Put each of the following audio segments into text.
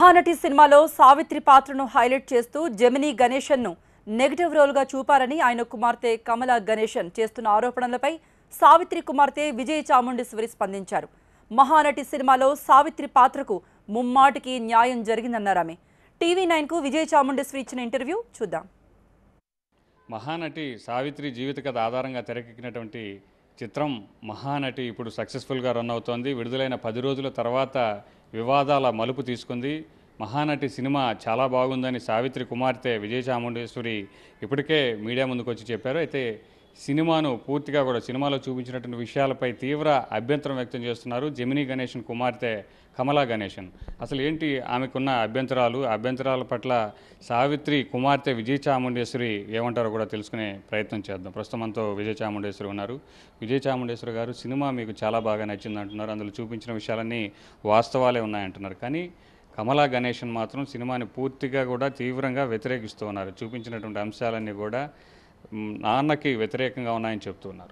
మహానటి సినిమాలో సావిత్రి పాత్రను హైలైట్ చేస్తూ జమినీ గణేశన్ను నెగటివ్ రోల్గా చూపారని ఆయన కుమార్తె కమల గణేశన్ చేస్తున్న ఆరోపణలపై సావిత్రి కుమార్తె విజయ చాముండేశ్వరి స్పందించారు మహానటి సినిమాలో సావిత్రి పాత్రకు ముమ్మాటికి న్యాయం జరిగిందన్నారు ఆమె టీవీ నైన్కు విజయ చాముండేశ్వరి ఇచ్చిన ఇంటర్వ్యూ చూద్దాం మహానటి సావిత్రి జీవిత కథ ఆధారంగా తెరకెక్కినటువంటి చిత్రం మహానటి ఇప్పుడు సక్సెస్ఫుల్గా రన్ అవుతోంది విడుదలైన పది రోజుల తర్వాత వివాదాల మలుపు తీసుకుంది మహానటి సినిమా చాలా బాగుందని సావిత్రి కుమార్తె విజయ చాముండేశ్వరి ఇప్పటికే మీడియా ముందుకు వచ్చి చెప్పారు అయితే సినిమాను పూర్తిగా కూడా సినిమాలో చూపించినటువంటి విషయాలపై తీవ్ర అభ్యంతరం వ్యక్తం చేస్తున్నారు జమినీ గణేశన్ కుమార్తె కమలా గణేశన్ అసలు ఏంటి ఆమెకున్న అభ్యంతరాలు ఆ అభ్యంతరాల పట్ల సావిత్రి కుమార్తె విజయ చాముండేశ్వరి ఏమంటారో కూడా తెలుసుకునే ప్రయత్నం చేద్దాం ప్రస్తుతం మనతో విజయ చాముండేశ్వరి ఉన్నారు విజయ చాముండేశ్వరి గారు సినిమా మీకు చాలా బాగా నచ్చింది అంటున్నారు అందులో చూపించిన విషయాలన్నీ వాస్తవాలే ఉన్నాయంటున్నారు కానీ కమలా గణేశన్ మాత్రం సినిమాని పూర్తిగా కూడా తీవ్రంగా వ్యతిరేకిస్తూ ఉన్నారు చూపించినటువంటి అంశాలన్నీ కూడా మ్, నాన్నకి వ్యతిరేకంగా ఉన్నాయని చెప్తున్నారు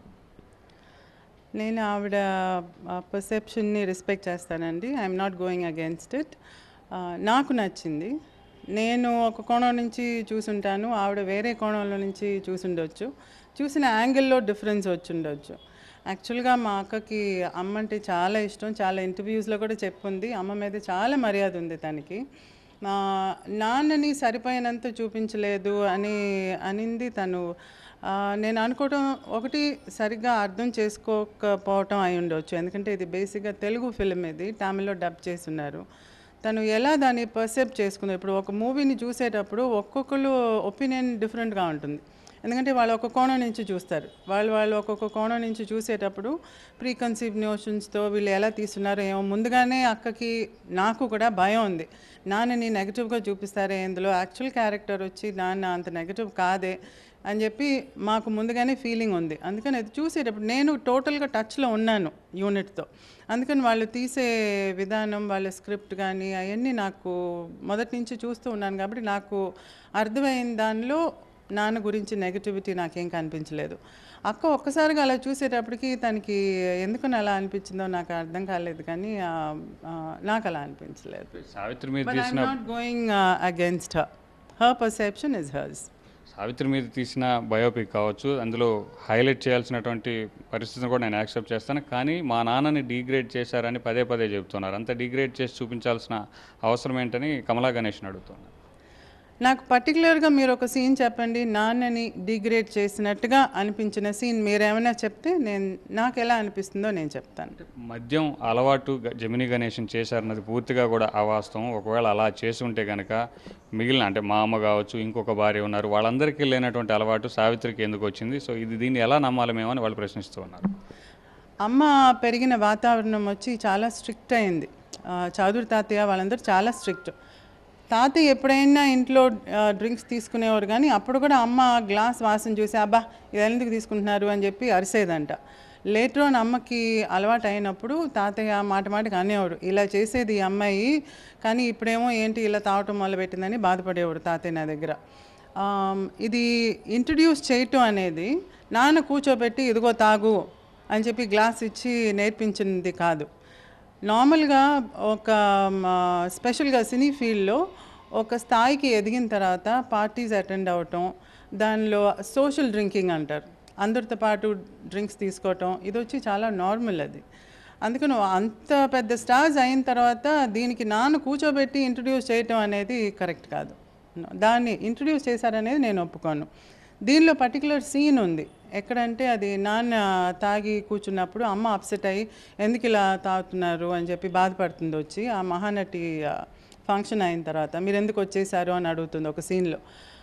నేను ఆవిడ పర్సెప్షన్ని రెస్పెక్ట్ చేస్తానండి I'm not going against it నాకు నచ్చింది నేను ఒక కోణం నుంచి చూసుంటాను ఆవిడ వేరే కోణంలో నుంచి చూసుండొచ్చు చూసిన యాంగిల్లో డిఫరెన్స్ వచ్చుండొచ్చు యాక్చువల్గా మా అక్కకి అమ్మ అంటే చాలా ఇష్టం చాలా ఇంటర్వ్యూస్లో కూడా చెప్పుంది అమ్మ మీద చాలా మర్యాద ఉంది తనకి ఆ, నాన్నని సరిపోయినంత చూపించలేదు అని అనింది తను ఆ, నేను అనుకోవటం ఒకటి సరిగ్గా అర్థం చేసుకోకపోవటం అయి ఉండొచ్చు ఎందుకంటే ఇది బేసిక్గా తెలుగు ఫిల్మ్ ఇది తమిళ్లో డబ్ చేస్తున్నారు తను ఎలా దాన్ని పర్సెప్ట్ చేసుకుందో ఇప్పుడు ఒక మూవీని చూసేటప్పుడు ఒక్కొక్కరు ఒపీనియన్ డిఫరెంట్గా ఉంటుంది ఎందుకంటే వాళ్ళు ఒక కోణం నుంచి చూస్తారు వాళ్ళు వాళ్ళు ఒక్కొక్క కోణం నుంచి చూసేటప్పుడు ప్రీ కన్సీవ్ నోషన్స్తో వీళ్ళు ఎలా తీస్తున్నారో ఏమో ముందుగానే అక్కకి నాకు కూడా భయం ఉంది నాన్నని నెగిటివ్గా చూపిస్తారే ఇందులో యాక్చువల్ క్యారెక్టర్ వచ్చి నాన్న అంత నెగిటివ్ కాదే అని చెప్పి మాకు ముందుగానే ఫీలింగ్ ఉంది అందుకని అది చూసేటప్పుడు నేను టోటల్గా టచ్లో ఉన్నాను యూనిట్తో అందుకని వాళ్ళు తీసే విధానం వాళ్ళ స్క్రిప్ట్ కానీ అవన్నీ నాకు మొదటి నుంచి చూస్తూ ఉన్నాను కాబట్టి నాకు అర్థమైన దానిలో నాన్న గురించి నెగిటివిటీ నాకేం కనిపించలేదు అక్క ఒక్కసారిగా అలా చూసేటప్పటికి తనకి ఎందుకని అలా అనిపించిందో నాకు అర్థం కాలేదు కానీ ఆ, ఆ, నాకు అలా అనిపించలేదు సావిత్రి మీద but I'm not going against her her perception is hers Savitri మీద తీసిన బయోపిక్ కావచ్చు అందులో హైలైట్ చేయాల్సినటువంటి పరిస్థితిని కూడా నేను యాక్సెప్ట్ చేస్తాను కానీ మా నాన్నని డీగ్రేడ్ చేశారని పదే పదే చెబుతున్నారు అంత డీగ్రేడ్ చేసి చూపించాల్సిన అవసరం ఏంటని కమలా గణేష్ని అడుగుతున్నారు నాకు పర్టికులర్గా మీరు ఒక సీన్ చెప్పండి నాన్నని డిగ్రేడ్ చేసినట్టుగా అనిపించిన సీన్ మీరేమైనా చెప్తే నేను నాకు ఎలా అనిపిస్తుందో నేను చెప్తాను మద్యం అలవాటు గ- జమినీ గణేశన్ చేశారన్నది పూర్తిగా కూడా అవాస్తవం ఒకవేళ అలా చేసి ఉంటే కనుక మిగిలిన అంటే మా అమ్మ కావచ్చు ఇంకొక భార్య ఉన్నారు వాళ్ళందరికీ లేనటువంటి అలవాటు సావిత్రికి ఎందుకు వచ్చింది సో ఇది దీన్ని ఎలా నమ్మాలి మేము అని వాళ్ళు ప్రశ్నిస్తూ ఉన్నారు అమ్మ పెరిగిన వాతావరణం వచ్చి చాలా స్ట్రిక్ట్ అయింది ఆ, చౌదరి తాతయ్య వాళ్ళందరూ చాలా స్ట్రిక్ట్ తాతయ్య ఎప్పుడైనా ఇంట్లో డ్రింక్స్ తీసుకునేవారు కానీ అప్పుడు కూడా అమ్మ గ్లాస్ వాసన చూసి అబ్బా ఇది ఎందుకు తీసుకుంటున్నారు అని చెప్పి అరిసేదంట లేటర్ ఆన్ అమ్మకి అలవాటు అయినప్పుడు తాతయ్య మాట మాటకి అనేవాడు ఇలా చేసేది ఈ అమ్మాయి కానీ ఇప్పుడేమో ఏంటి ఇలా తాగటం మొదలుపెట్టిందని బాధపడేవాడు తాతయ్య నా దగ్గర ఆమ్, ఇది ఇంట్రడ్యూస్ చేయటం అనేది నాన్న కూర్చోబెట్టి ఇదిగో తాగు అని చెప్పి గ్లాస్ ఇచ్చి నేర్పించింది కాదు నార్మల్గా ఒక మ, స్పెషల్గా సినీ ఫీల్డ్లో ఒక స్థాయికి ఎదిగిన తర్వాత పార్టీస్ అటెండ్ అవ్వటం దానిలో సోషల్ డ్రింకింగ్ అంటారు అందరితో పాటు డ్రింక్స్ తీసుకోవటం ఇది వచ్చి చాలా నార్మల్ అది అందుకని అంత పెద్ద స్టార్స్ అయిన తర్వాత దీనికి నాన్న కూర్చోబెట్టి ఇంట్రడ్యూస్ చేయటం అనేది కరెక్ట్ కాదు దాన్ని ఇంట్రడ్యూస్ చేశారనేది నేను ఒప్పుకోను దీనిలో పర్టికులర్ సీన్ ఉంది ఎక్కడంటే అది నాన్న తాగి కూర్చున్నప్పుడు అమ్మ అప్సెట్ అయ్యి ఎందుకు ఇలా తాగుతున్నారు అని చెప్పి బాధపడుతుంది వచ్చి ఆ మహానటి ఫంక్షన్ అయిన తర్వాత మీరు ఎందుకు వచ్చేసారు అని అడుగుతుంది ఒక సీన్లో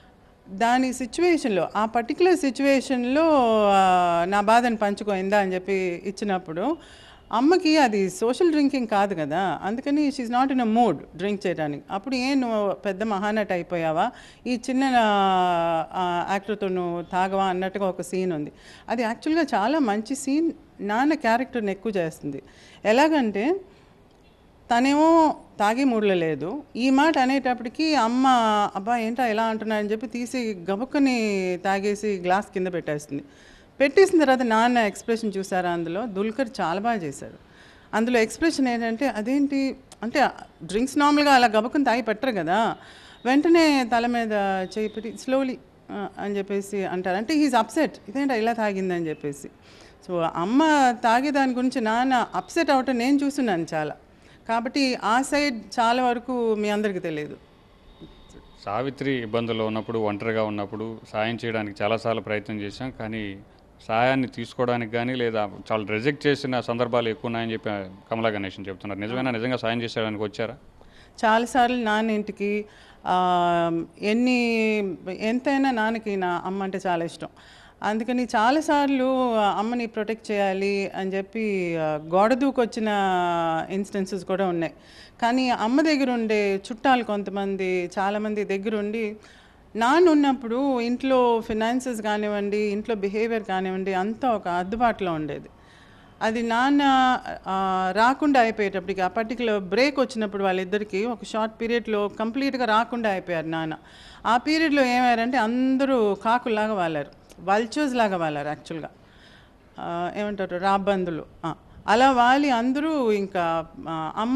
దాని సిచ్యువేషన్లో ఆ పర్టికులర్ సిచ్యువేషన్లో నా బాధను పంచుకోయిందా అని చెప్పి ఇచ్చినప్పుడు అమ్మకి అది సోషల్ డ్రింకింగ్ కాదు కదా అందుకని she's not in a mood drink చేయడానికి అప్పుడు ఏం నువ్వు పెద్ద మహానట్ అయిపోయావా ఈ చిన్న యాక్టర్తో నువ్వు తాగవా అన్నట్టుగా ఒక సీన్ ఉంది అది యాక్చువల్గా చాలా మంచి సీన్ నాన్న క్యారెక్టర్ని ఎక్కువ చేస్తుంది ఎలాగంటే తనేమో తాగే మూడ్లో లేదు ఈ మాట అనేటప్పటికి అమ్మ అబ్బా ఏంటో ఎలా అంటున్నారని చెప్పి తీసి గబుక్కని తాగేసి గ్లాస్ కింద పెట్టేస్తుంది పెట్టేసిన తర్వాత నాన్న ఎక్స్ప్రెషన్ చూసారా అందులో దుల్కర్ చాలా బాగా చేశారు అందులో ఎక్స్ప్రెషన్ ఏంటంటే అదేంటి అంటే డ్రింక్స్ నార్మల్గా అలా గబుకుని తాగి పెట్టరు కదా వెంటనే తల మీద చేయి పెట్టి స్లోలీ అని చెప్పేసి అంటారు అంటే హీస్ అప్సెట్ ఇదేంటి ఇలా తాగిందని చెప్పేసి సో అమ్మ తాగే దాని గురించి నాన్న అప్సెట్ అవటం నేను చూస్తున్నాను చాలా కాబట్టి ఆ సైడ్ చాలా వరకు మీ అందరికీ తెలియదు సావిత్రి ఇబ్బందుల్లో ఉన్నప్పుడు ఒంటరిగా ఉన్నప్పుడు సాయం చేయడానికి చాలాసార్లు ప్రయత్నం చేశాం కానీ సాయాన్ని తీసుకోవడానికి కానీ లేదా చాలా రిజెక్ట్ చేసిన సందర్భాలు ఎక్కువ ఉన్నాయని చెప్పి కమలా గణేషన్ చెప్తున్నారు నిజమైనా నిజంగా సాయం చేసేయడానికి వచ్చారా చాలాసార్లు నాన్న ఇంటికి ఆ, ఎన్ని ఎంతైనా నాన్నకి నా అమ్మ అంటే చాలా ఇష్టం అందుకని చాలాసార్లు అమ్మని ప్రొటెక్ట్ చేయాలి అని చెప్పి ఆ, గోడ దూకొచ్చిన ఇన్స్టెన్సెస్ కూడా ఉన్నాయి కానీ అమ్మ దగ్గర ఉండే చుట్టాలు కొంతమంది చాలామంది దగ్గర ఉండి నాన్న ఉన్నప్పుడు ఇంట్లో ఫినాన్సెస్ కానివ్వండి ఇంట్లో బిహేవియర్ కానివ్వండి అంతా ఒక అద్దుబాటులో ఉండేది అది నాన్న ఆ, రాకుండా అయిపోయేటప్పటికి ఆ పర్టికులర్ బ్రేక్ వచ్చినప్పుడు వాళ్ళిద్దరికి ఒక షార్ట్ పీరియడ్లో కంప్లీట్గా రాకుండా అయిపోయారు నాన్న ఆ పీరియడ్లో ఏమయ్యారంటే అందరూ కాకుల్లాగా వాలారు వల్చర్స్ లాగా వాలారు యాక్చువల్గా ఆ, ఏమంటారు రాబందులు ఆ, అలా వాలి అందరూ ఇంకా ఆ, అమ్మ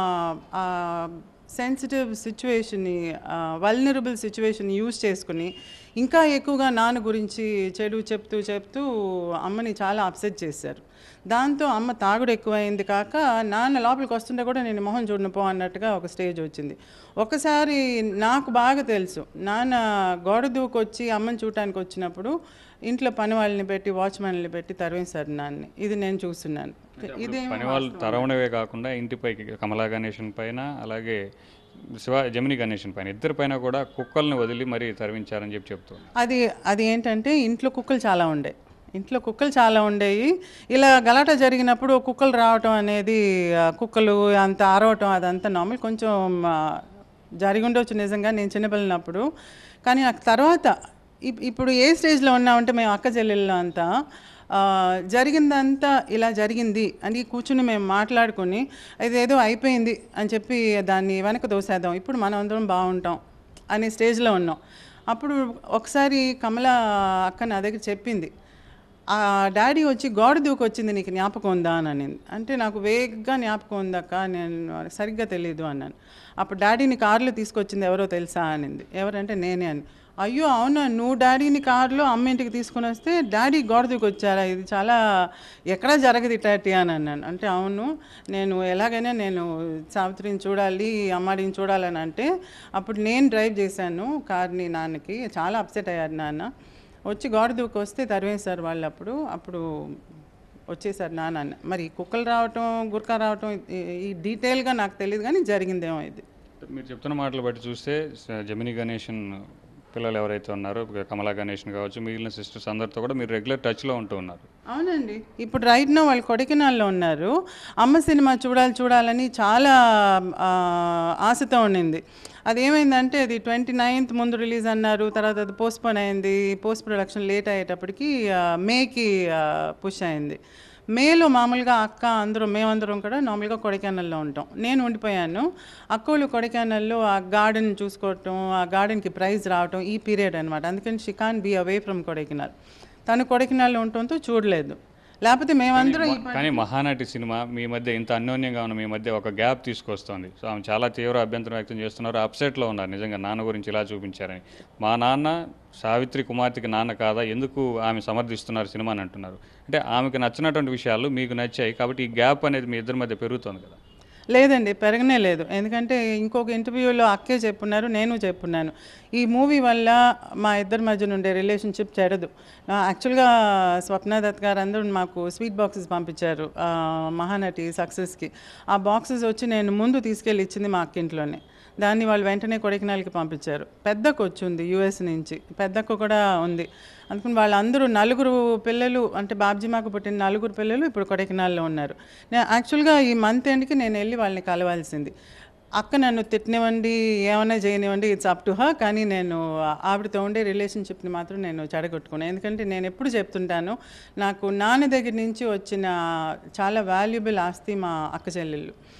సెన్సిటివ్ సిచ్యువేషన్ని వల్నరబుల్ సిచ్యువేషన్ యూజ్ చేసుకుని ఇంకా ఎక్కువగా నాన్న గురించి చెడు చెప్తూ చెప్తూ అమ్మని చాలా అప్సెట్ చేశారు దాంతో అమ్మ తాగుడు ఎక్కువైంది కాక నాన్న లోపలికి వస్తుంటే కూడా నేను మొహం చూడను పో అన్నట్టుగా ఒక స్టేజ్ వచ్చింది ఒకసారి నాకు బాగా తెలుసు నాన్న గోడ దూకొచ్చి అమ్మని చూడటానికి వచ్చినప్పుడు ఇంట్లో పని వాళ్ళని పెట్టి వాచ్మెన్లు పెట్టి తరివేశారు నాన్ని ఇది నేను చూస్తున్నాను ఇదే పని వాళ్ళు తరవడమే కాకుండా ఇంటిపైకి కమలా గణేషన్ పైన అలాగే శివ జమిని గణేషన్ పైన ఇద్దరి పైన కూడా కుక్కల్ని వదిలి మరీ తరవించారని చెప్పి చెప్తున్నారు అది అది ఏంటంటే ఇంట్లో కుక్కలు చాలా ఉండే ఇంట్లో కుక్కలు చాలా ఉండేవి ఇలా గలాట జరిగినప్పుడు కుక్కలు రావటం అనేది ఆ, కుక్కలు అంత ఆరవటం అదంతా నార్మల్ కొంచెం ఆ, జరిగి ఉండొచ్చు నిజంగా నేను చిన్నపిల్లనప్పుడు కానీ నాకు తర్వాత ఇప్- ఇప్పుడు ఏ స్టేజ్లో ఉన్నామంటే మేము అక్క చెల్లెళ్ళు అంతా ఆ, జరిగిందంతా ఇలా జరిగింది అని కూర్చుని మేము మాట్లాడుకొని ఇదేదో అయిపోయింది అని చెప్పి దాన్ని వెనక దోసేద్దాం ఇప్పుడు మనం అందరం బాగుంటాం అనే స్టేజ్లో ఉన్నాం అప్పుడు ఒకసారి కమల అక్క నా దగ్గర చెప్పింది ఆ డాడీ వచ్చి గోడ దూకి వచ్చింది నీకు జ్ఞాపకం ఉందా అని అనింది అంటే నాకు వేగంగా జ్ఞాపకం ఉందక్క నేను సరిగ్గా తెలియదు అన్నాను అప్పుడు డాడీని కారులో తీసుకొచ్చింది ఎవరో తెలుసా అనింది ఎవరంటే నేనే అని అయ్యో అవునా నువ్వు డాడీని కారులో అమ్మ ఇంటికి తీసుకొని వస్తే డాడీ గోడ దూకి వచ్చారా ఇది చాలా ఎక్కడా జరగదు ఇట్లాంటి అని అన్నాను అంటే అవును నేను ఎలాగైనా నేను సావిత్రిని చూడాలి అమ్మాడిని చూడాలని అంటే అప్పుడు నేను డ్రైవ్ చేశాను కార్ని నాన్నకి చాలా అప్సెట్ అయ్యారు నాన్న వచ్చి గోడ దూకి వస్తే తరివేశారు వాళ్ళు అప్పుడు అప్పుడు వచ్చేసారు నాన్న అన్న. మరి కుక్కలు రావటం గుర్కా రావటం ఈ- ఈ డీటెయిల్గా నాకు తెలియదు కానీ జరిగిందేమో ఇది మీరు చెప్తున్న మాటలు బట్టి చూస్తే స- జమిని గణేషన్ పిల్లలు ఎవరైతే ఉన్నారో ఇక కమలా గణేషన్ కావచ్చు మిగిలిన సిస్టర్స్ అందరితో కూడా మీరు రెగ్యులర్ టచ్లో ఉంటూ ఉన్నారు అవునండి ఇప్పుడు రైట్ నో వాళ్ళు కొడకినాల్లో ఉన్నారు అమ్మ సినిమా చూడాలి చూడాలని చాలా ఆ, ఆశతో ఉండింది అది ఏమైందంటే అది ట్వంటీ నైన్త్ ముందు రిలీజ్ అన్నారు తర్వాత అది పోస్ట్పోన్ అయింది పోస్ట్ ప్రొడక్షన్ లేట్ అయ్యేటప్పటికి ఆ, మేకి పుష్ అయింది మేలో మామూలుగా అక్క అందరం మేమందరం కూడా నార్మల్గా కొడైకెనాల్లో ఉంటాం నేను ఉండిపోయాను అక్కోళ్ళు కొడైకెనాల్లో ఆ గార్డెన్ చూసుకోవటం ఆ గార్డెన్కి ప్రైజ్ రావటం ఈ పీరియడ్ అనమాట అందుకని she can be away from Kodaikanal తను కొడైకెనాల్లో ఉండటంతో చూడలేదు లేకపోతే మేమందరం ఈ కానీ మహానటి సినిమా మీ మధ్య ఇంత అన్యోన్యంగా ఉన్న మీ మధ్య ఒక గ్యాప్ తీసుకొస్తోంది సో ఆమె చాలా తీవ్ర అభ్యంతరం వ్యక్తం చేస్తున్నారు అప్సెట్లో ఉన్నారు నిజంగా నాన్న గురించి ఇలా చూపించారని మా నాన్న సావిత్రి కుమార్తెకి నాన్న కాదా ఎందుకు ఆమె సమర్థిస్తున్నారు సినిమాని అంటున్నారు అంటే ఆమెకు నచ్చినటువంటి విషయాలు మీకు నచ్చాయి కాబట్టి ఈ గ్యాప్ అనేది మీ ఇద్దరి మధ్య పెరుగుతోంది కదా లేదండి పెరగనే లేదు ఎందుకంటే ఇంకొక ఇంటర్వ్యూలో అక్కే చెప్పున్నారు నేను చెప్పున్నాను ఈ మూవీ వల్ల మా ఇద్దరి మధ్య ఉండే రిలేషన్షిప్ చెడదు యాక్చువల్గా స్వప్న దత్ గారు అందరూ మాకు స్వీట్ బాక్సెస్ పంపించారు ఆ, మహానటి సక్సెస్కి ఆ బాక్సెస్ వచ్చి నేను ముందు తీసుకెళ్ళి ఇచ్చింది మా అక్కింట్లోనే దాన్ని వాళ్ళు వెంటనే కొడైకెనాల్కి పంపించారు పెద్దకు వచ్చింది యూఎస్ నుంచి పెద్దకు కూడా ఉంది అందుకని వాళ్ళందరూ నలుగురు పిల్లలు అంటే బాబ్జీ మాకు పుట్టిన నలుగురు పిల్లలు ఇప్పుడు కొడైకెనాల్లో ఉన్నారు నేను యాక్చువల్గా ఈ మంత్ ఎండ్కి నేను వెళ్ళి వాళ్ళని కలవాల్సింది అక్క నన్ను తిట్టనివ్వండి ఏమైనా చేయనివ్వండి ఇట్స్ అప్ టు హర్ కానీ నేను ఆవిడతో ఉండే రిలేషన్షిప్ని మాత్రం నేను చెడగొట్టుకున్నాను ఎందుకంటే నేను ఎప్పుడు చెప్తుంటాను నాకు నాన్న దగ్గర నుంచి వచ్చిన చాలా వాల్యుబుల్ ఆస్తి మా అక్క చెల్లెళ్ళు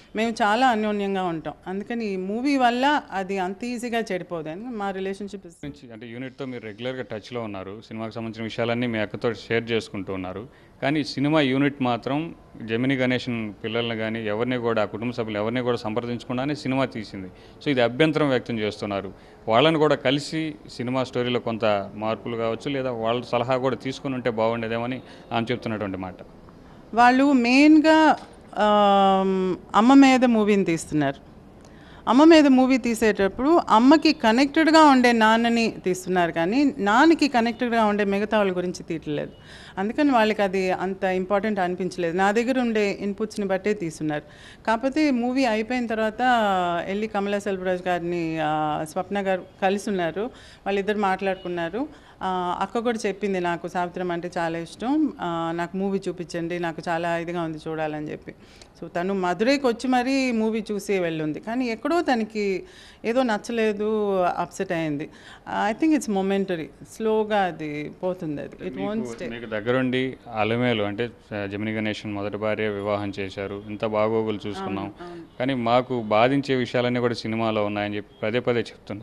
మేము చాలా అన్యోన్యంగా ఉంటాం అందుకని ఈ మూవీ వల్ల అది అంత ఈజీగా చెడిపోదు అని మా రిలేషన్షిప్ నుంచి అంటే యూనిట్తో మీరు రెగ్యులర్గా టచ్లో ఉన్నారు సినిమాకి సంబంధించిన విషయాలన్నీ మీ అక్కతో షేర్ చేసుకుంటూ ఉన్నారు కానీ సినిమా యూనిట్ మాత్రం జమిని గణేషన్ పిల్లల్ని కానీ ఎవరిని కూడా కుటుంబ సభ్యులు ఎవరిని కూడా సంప్రదించకుండానే సినిమా తీసింది సో ఇది అభ్యంతరం వ్యక్తం చేస్తున్నారు వాళ్ళని కూడా కలిసి సినిమా స్టోరీలో కొంత మార్పులు కావచ్చు లేదా వాళ్ళ సలహా కూడా తీసుకుని ఉంటే బాగుండేదేమని ఆమె చెప్తున్నటువంటి మాట వాళ్ళు మెయిన్గా అమ్మ మీద మూవీని తీస్తున్నారు అమ్మ మీద మూవీ తీసేటప్పుడు అమ్మకి కనెక్టెడ్గా ఉండే నాన్నని తీస్తున్నారు కానీ నాన్నకి కనెక్టెడ్గా ఉండే మిగతా వాళ్ళ గురించి తీయట్లేదు అందుకని వాళ్ళకి అది అంత ఇంపార్టెంట్ అనిపించలేదు నా దగ్గర ఉండే ఇన్పుట్స్ని బట్టే తీస్తున్నారు కాకపోతే మూవీ అయిపోయిన తర్వాత వెళ్ళి కమలా సెల్వరాజ్ గారిని ఆ, స్వప్న గారు కలిసి ఉన్నారు వాళ్ళిద్దరు మాట్లాడుకున్నారు ఆ, అక్క కూడా చెప్పింది నాకు సావిత్రం అంటే చాలా ఇష్టం ఆ, నాకు మూవీ చూపించండి నాకు చాలా ఇదిగా ఉంది చూడాలని చెప్పి సో తను మధురైకి వచ్చి మరీ మూవీ చూసి వెళ్ళుంది కానీ ఎక్కడో తనకి ఏదో నచ్చలేదు అప్సెట్ అయింది ఐ థింక్ ఇట్స్ మొమెంటరీ స్లోగా అది పోతుంది అది ఇట్ వోంట్ స్టే మీకు దగ్గరుండి అలమేలు అంటే జమిని గణేషన్ మొదటి భార్య వివాహం చేశారు ఇంత బాగోగులు చూసుకున్నాం కానీ మాకు బాధించే విషయాలన్నీ కూడా సినిమాలో ఉన్నాయని చెప్పి పదే పదే చెప్తున్నాం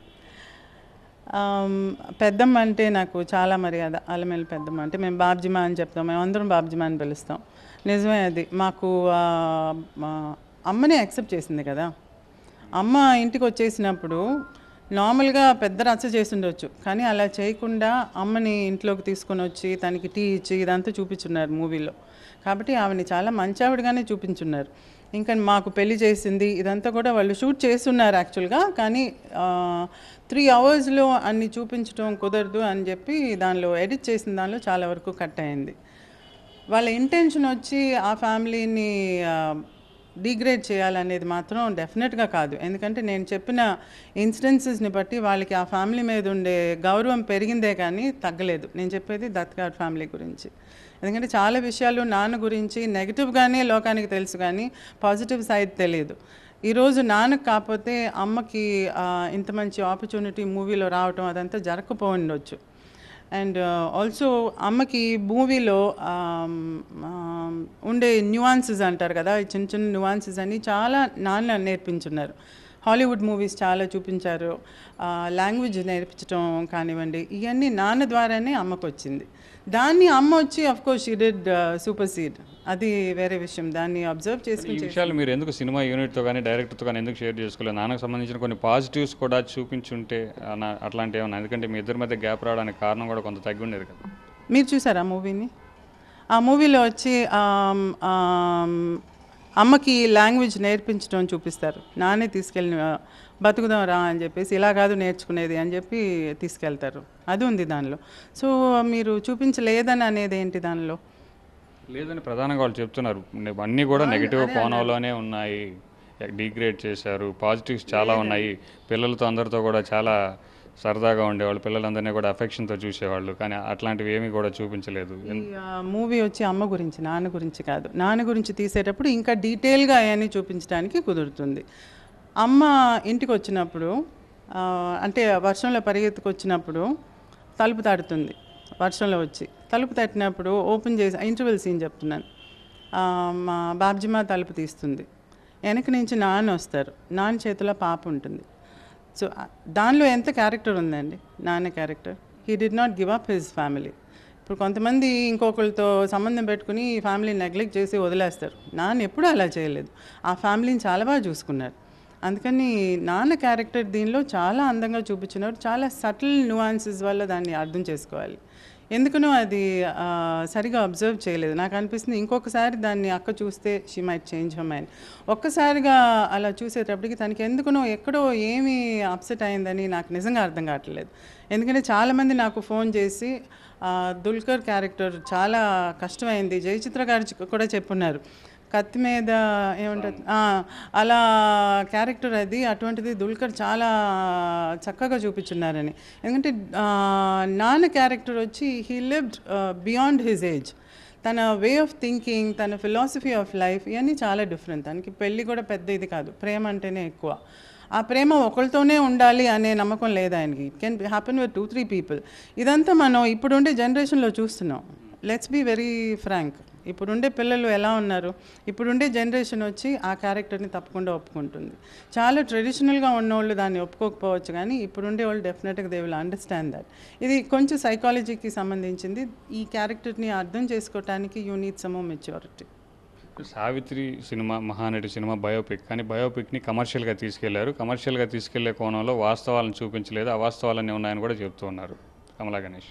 ఆమ్, పెద్దమ్మ అంటే నాకు చాలా మర్యాద అలమేలు పెద్దమ్మ అంటే మేము బాబ్జిమా అని చెప్తాం మేము అందరం బాబ్జిమా అని పిలుస్తాం నిజమే అది మాకు ఆ, మా అమ్మనే యాక్సెప్ట్ చేసింది కదా అమ్మ ఇంటికి వచ్చేసినప్పుడు నార్మల్గా పెద్ద రచ్చ చేసి ఉండొచ్చు కానీ అలా చేయకుండా అమ్మని ఇంట్లోకి తీసుకొని వచ్చి తనకి టీ ఇచ్చి ఇదంతా చూపించున్నారు మూవీలో కాబట్టి ఆవిడని చాలా మంచి ఆవిడగానే చూపించున్నారు ఇంకా మాకు పెళ్లి చేసింది ఇదంతా కూడా వాళ్ళు షూట్ చేస్తున్నారు యాక్చువల్గా కానీ త్రీ అవర్స్లో అన్ని చూపించడం కుదరదు అని చెప్పి దానిలో ఎడిట్ చేసిన దానిలో చాలా వరకు కట్ అయింది వాళ్ళ ఇంటెన్షన్ వచ్చి ఆ ఫ్యామిలీని డిగ్రేడ్ చేయాలనేది మాత్రం డెఫినెట్గా కాదు ఎందుకంటే నేను చెప్పిన ఇన్సిడెన్సెస్ని బట్టి వాళ్ళకి ఆ ఫ్యామిలీ మీద ఉండే గౌరవం పెరిగిందే కానీ తగ్గలేదు నేను చెప్పేది దత్గాడ్ ఫ్యామిలీ గురించి ఎందుకంటే చాలా విషయాలు నాన్న గురించి నెగిటివ్గానే లోకానికి తెలుసు కానీ పాజిటివ్ సైడ్ తెలియదు ఈరోజు నాన్నకు కాకపోతే అమ్మకి ఆ, ఇంత మంచి ఆపర్చునిటీ మూవీలో రావటం అదంతా జరగకపోయిండొచ్చు అండ్ ఆల్సో అమ్మకి మూవీలో ఉండే న్యూవాన్సెస్ అంటారు కదా ఈ చిన్న చిన్న న్యూవాన్సెస్ అని చాలా నాన్న నేర్పించున్నారు హాలీవుడ్ మూవీస్ చాలా చూపించారు లాంగ్వేజ్ నేర్పించడం కానివ్వండి ఇవన్నీ నాన్న ద్వారానే అమ్మకు వచ్చింది దాన్ని అమ్మ వచ్చి of course she did supersede అది వేరే విషయం దాన్ని అబ్జర్వ్ ఈ చేసుకుని విషయాలు మీరు ఎందుకు సినిమా యూనిట్తో కానీ డైరెక్టర్తో కానీ ఎందుకు షేర్ చేసుకోలేదు నాన్నకు సంబంధించిన కొన్ని పాజిటివ్స్ కూడా చూపించుంటే అన- అట్లాంటివి ఏమన్నా ఎందుకంటే మీ ఇద్దరి మధ్య గ్యాప్ రావడానికి కారణం కూడా కొంత తగ్గి ఉండేది కదా మీరు చూసారా మూవీని ఆ మూవీలో వచ్చి ఆమ్, ఆమ్, అమ్మకి లాంగ్వేజ్ నేర్పించడం చూపిస్తారు నానే తీసుకెళ్ళి ఆ, బతుకుదాం రా అని చెప్పేసి ఇలా కాదు నేర్చుకునేది అని చెప్పి తీసుకెళ్తారు అది ఉంది దానిలో సో మీరు చూపించలేదని అనేది ఏంటి దానిలో లేదని ప్రధానంగా వాళ్ళు చెప్తున్నారు నే- అన్నీ కూడా నెగిటివ్ కోణంలోనే ఉన్నాయి డిగ్రేడ్ చేశారు పాజిటివ్స్ చాలా ఉన్నాయి పిల్లలతో అందరితో కూడా చాలా సరదాగా ఉండేవాళ్ళు పిల్లలందరినీ కూడా అఫెక్షన్తో చూసేవాళ్ళు కానీ అట్లాంటివి ఏమీ కూడా చూపించలేదు ఈ మూవీ వచ్చి అమ్మ గురించి నాన్న గురించి కాదు నాన్న గురించి తీసేటప్పుడు ఇంకా డీటెయిల్గా అవన్నీ చూపించడానికి కుదురుతుంది అమ్మ ఇంటికి వచ్చినప్పుడు ఆ, అంటే వర్షంలో పరిగెత్తుకు వచ్చినప్పుడు తలుపు తడుతుంది వర్షంలో వచ్చి తలుపు తట్టినప్పుడు ఓపెన్ చేసి ఇంటర్వెల్ సీన్ చెప్తున్నాను ఆ, మా బాబ్జిమా తలుపు తీస్తుంది వెనక నుంచి నాన్న వస్తారు నాన్న చేతిలో పాప ఉంటుంది సో ఆ- దానిలో ఎంత క్యారెక్టర్ ఉందండి నాన్న character he did not give up his family ఇప్పుడు కొంతమంది ఇంకొకరితో సంబంధం పెట్టుకుని ఈ ఫ్యామిలీని నెగ్లెక్ట్ చేసి వదిలేస్తారు నాన్న ఎప్పుడూ అలా చేయలేదు ఆ ఫ్యామిలీని చాలా బాగా చూసుకున్నారు అందుకని నాన్న క్యారెక్టర్ దీనిలో చాలా అందంగా చూపించినారు చాలా సటిల్ న్యూఆన్సెస్ వల్ల దాన్ని అర్థం చేసుకోవాలి ఎందుకనో అది ఆ, సరిగా అబ్జర్వ్ చేయలేదు నాకు అనిపిస్తుంది ఇంకొకసారి దాన్ని అక్క చూస్తే she might change her mind ఒక్కసారిగా అలా చూసేటప్పటికి తనకి ఎందుకనో ఎక్కడో ఏమి అప్సెట్ అయిందని నాకు నిజంగా అర్థం కావట్లేదు ఎందుకంటే చాలామంది నాకు ఫోన్ చేసి ఆ, దుల్కర్ క్యారెక్టర్ చాలా కష్టమైంది జయచిత్ర గారు చె- కూడా చెప్పున్నారు కత్తి మీద ఏముంటుంది ఆ, అలా క్యారెక్టర్ అది అటువంటిది దుల్కర్ చాలా చక్కగా చూపించున్నారని ఎందుకంటే ఆ, నాన్న క్యారెక్టర్ వచ్చి he lived beyond his age తన వే ఆఫ్ థింకింగ్ తన ఫిలాసఫీ ఆఫ్ లైఫ్ ఇవన్నీ చాలా డిఫరెంట్ తనకి పెళ్ళి కూడా పెద్ద ఇది కాదు ప్రేమ అంటేనే ఎక్కువ ఆ ప్రేమ ఒకరితోనే ఉండాలి అనే నమ్మకం లేదు ఆయనకి it can happen with two three people ఇదంతా మనం ఇప్పుడుండే జనరేషన్లో చూస్తున్నాం లెట్స్ బీ వెరీ ఫ్రాంక్ ఇప్పుడుండే పిల్లలు ఎలా ఉన్నారు ఇప్పుడుండే జనరేషన్ వచ్చి ఆ క్యారెక్టర్ని తప్పకుండా ఒప్పుకుంటుంది చాలా ట్రెడిషనల్గా ఉన్నోళ్ళు దాన్ని ఒప్పుకోకపోవచ్చు కానీ ఇప్పుడుండే వాళ్ళు డెఫినెట్గా దే విల్ అండర్స్టాండ్ దట్ ఇది కొంచెం సైకాలజీకి సంబంధించింది ఈ క్యారెక్టర్ని అర్థం చేసుకోవటానికి you need some maturity Savitri cinema Mahanati cinema biopic కానీ బయోపిక్ని కమర్షియల్గా తీసుకెళ్లారు కమర్షియల్గా తీసుకెళ్లే కోణంలో వాస్తవాలను చూపించలేదు అవాస్తవాలన్నీ ఉన్నాయని కూడా చెప్తూ ఉన్నారు కమలా గణేష్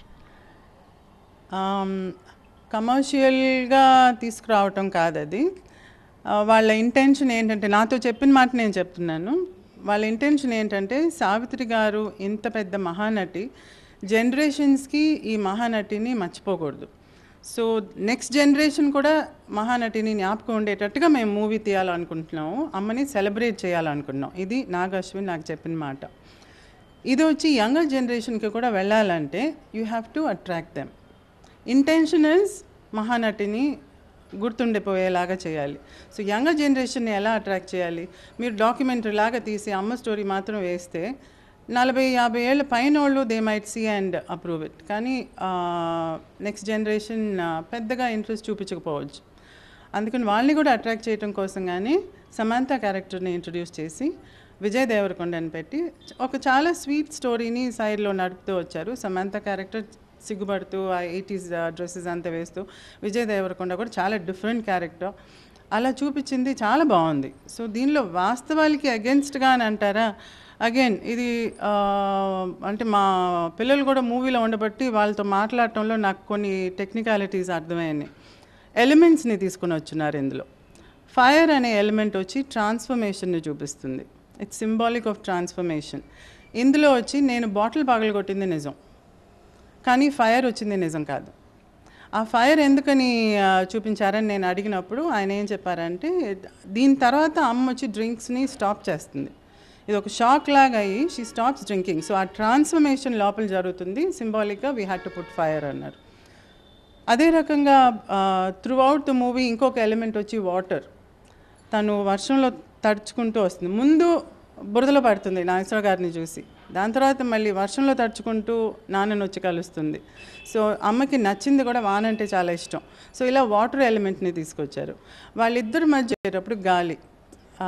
కమర్షియల్గా తీసుకురావటం కాదు అది ఆ, వాళ్ళ ఇంటెన్షన్ ఏంటంటే నాతో చెప్పిన మాట నేను చెప్తున్నాను వాళ్ళ ఇంటెన్షన్ ఏంటంటే సావిత్రి గారు ఇంత పెద్ద మహానటి జనరేషన్స్కి ఈ మహానటిని మర్చిపోకూడదు సో నెక్స్ట్ జనరేషన్ కూడా మహానటిని జ్ఞాపకం ఉండేటట్టుగా మేము మూవీ తీయాలనుకుంటున్నాము అమ్మని సెలబ్రేట్ చేయాలనుకుంటున్నాం ఇది నాగ్ అశ్విన్ నాకు చెప్పిన మాట ఇది వచ్చి యంగర్ జనరేషన్కి కూడా వెళ్ళాలంటే you have to attract them intention is మహానటిని గుర్తుండిపోయేలాగా చేయాలి సో యంగర్ జనరేషన్ని ఎలా అట్రాక్ట్ చేయాలి మీరు డాక్యుమెంటరీ లాగా తీసి అమ్మ స్టోరీ మాత్రం వేస్తే నలభై యాభై ఏళ్ళ పైన వాళ్ళు they might see and approve it కానీ నెక్స్ట్ జనరేషన్ పెద్దగా ఇంట్రెస్ట్ చూపించకపోవచ్చు అందుకని వాళ్ళని కూడా అట్రాక్ట్ చేయడం కోసం కానీ సమాంత క్యారెక్టర్ని ఇంట్రడ్యూస్ చేసి విజయ్ దేవరకొండని పెట్టి ఒక చాలా స్వీట్ స్టోరీని సైడ్లో నడుపుతూ వచ్చారు సమాంత క్యారెక్టర్ సిగ్గుపడుతూ ఆ ఎయిటీస్ డ్రెస్సెస్ అంతా వేస్తూ విజయ్ దేవరకొండ కూడా చాలా డిఫరెంట్ క్యారెక్టర్ అలా చూపించింది చాలా బాగుంది సో దీనిలో వాస్తవాలకి అగెన్స్ట్గా అని అంటారా అగైన్ ఇది ఆ, అంటే మా పిల్లలు కూడా మూవీలో ఉండబట్టి వాళ్ళతో మాట్లాడటంలో నాకు కొన్ని టెక్నికాలిటీస్ అర్థమయ్యాయి ఎలిమెంట్స్ని తీసుకుని వచ్చినారు ఇందులో ఫైర్ అనే ఎలిమెంట్ వచ్చి ట్రాన్స్ఫర్మేషన్ని చూపిస్తుంది ఇట్స్ సింబాలిక్ ఆఫ్ ట్రాన్స్ఫర్మేషన్ ఇందులో వచ్చి నేను బాటిల్ పగలగొట్టింది నిజం కానీ ఫైర్ వచ్చింది నిజం కాదు ఆ ఫైర్ ఎందుకని ఆ, చూపించారని నేను అడిగినప్పుడు ఆయన ఏం చెప్పారంటే దీని తర్వాత అమ్మ వచ్చి డ్రింక్స్ని స్టాప్ చేస్తుంది ఇది ఒక షాక్ లాగా అయ్యి షీ స్టాప్స్ డ్రింకింగ్ సో ఆ ట్రాన్స్ఫర్మేషన్ లోపల జరుగుతుంది సింబాలిక్గా we had to put fire అన్నారు అదే రకంగా త్రూ అవుట్ ద మూవీ ఇంకొక ఎలిమెంట్ వచ్చి వాటర్ తను వర్షంలో తడుచుకుంటూ వస్తుంది ముందు బురదలో పడుతుంది నాగేశ్వర గారిని చూసి దాని తర్వాత మళ్ళీ వర్షంలో తడుచుకుంటూ నాన్నని వచ్చి కలుస్తుంది సో అమ్మకి నచ్చింది కూడా వాన అంటే చాలా ఇష్టం సో ఇలా వాటర్ ఎలిమెంట్ని తీసుకొచ్చారు వాళ్ళిద్దరి మధ్య వచ్చేటప్పుడు గాలి ఆ,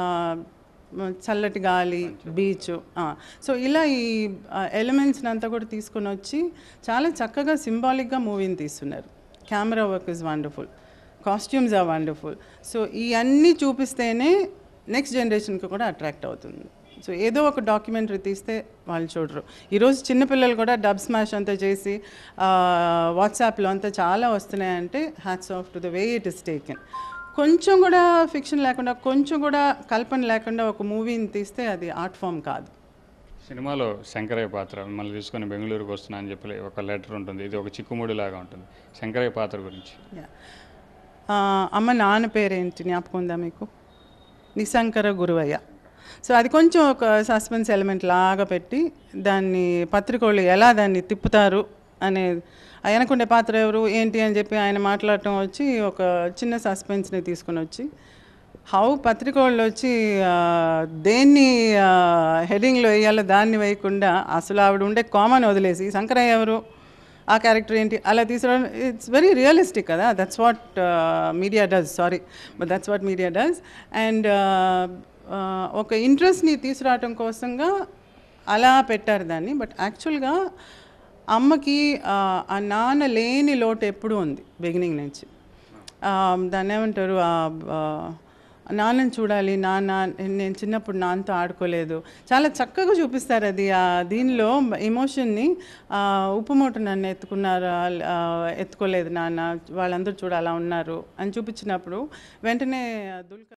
చల్లటి గాలి బీచ్ సో ఇలా ఈ ఎలిమెంట్స్ని అంతా కూడా తీసుకొని వచ్చి చాలా చక్కగా సింబాలిక్గా మూవీని తీస్తున్నారు camera work is wonderful costumes are wonderful so ఇవన్నీ చూపిస్తేనే నెక్స్ట్ జనరేషన్కి కూడా అట్రాక్ట్ అవుతుంది సో ఏదో ఒక డాక్యుమెంటరీ తీస్తే వాళ్ళు చూడరు ఈరోజు చిన్నపిల్లలు కూడా డబ్ స్మాష్ అంతా చేసి వాట్సాప్లో అంతా చాలా వస్తున్నాయంటే hats off to the way it is taken కొంచెం కూడా ఫిక్షన్ లేకుండా కొంచెం కూడా కల్పన లేకుండా ఒక మూవీని తీస్తే అది ఆర్ట్ ఫామ్ కాదు సినిమాలో శంకరయ్య పాత్ర మిమ్మల్ని తీసుకొని బెంగళూరుకు వస్తున్నా అని చెప్పి ఒక లెటర్ ఉంటుంది ఇది ఒక చిక్కుముడి లాగా ఉంటుంది శంకరయ్య పాత్ర గురించి Yeah. ఆ, అమ్మ నాన్న పేరేంటి జ్ఞాపకం ఉందా మీకు నిశంకర గురువయ్య సో అది కొంచెం ఒక సస్పెన్స్ ఎలిమెంట్ లాగా పెట్టి దాన్ని పత్రికోళ్ళు ఎలా దాన్ని తిప్పుతారు అనే ఆయనకుండే పాత్ర ఎవరు ఏంటి అని చెప్పి ఆయన మాట్లాడటం వచ్చి ఒక చిన్న సస్పెన్స్ని తీసుకొని వచ్చి హౌ పత్రికోళ్ళు వచ్చి ఆ, దేన్ని హెడింగ్లో వేయాలో దాన్ని వేయకుండా అసలు ఆవిడ ఉండే కామన్ వదిలేసి శంకరయ్య ఎవరు ఆ క్యారెక్టర్ ఏంటి అలా తీసుకురావడం ఇట్స్ వెరీ రియలిస్టిక్ కదా that's what media does sorry but that's what media does and ఒక ఇంట్రెస్ట్ని తీసుకురావటం కోసంగా అలా పెట్టారు దాన్ని బట్ యాక్చువల్గా అమ్మకి ఆ, ఆ నాన్న లేని లోటు ఎప్పుడూ ఉంది బిగినింగ్ నుంచి ఆ, దాన్ని ఏమంటారు ఆ, ఆ, నాన్నని చూడాలి నాన్న నేను చిన్నప్పుడు నాన్నతో ఆడుకోలేదు చాలా చక్కగా చూపిస్తారు అది ఆ దీనిలో ఎమోషన్ని ఉప్పు మూట నన్ను ఎత్తుకున్నారు ఆ, ఎత్తుకోలేదు నాన్న వాళ్ళందరూ చూడ అలా ఉన్నారు అని చూపించినప్పుడు వెంటనే దుల్కర్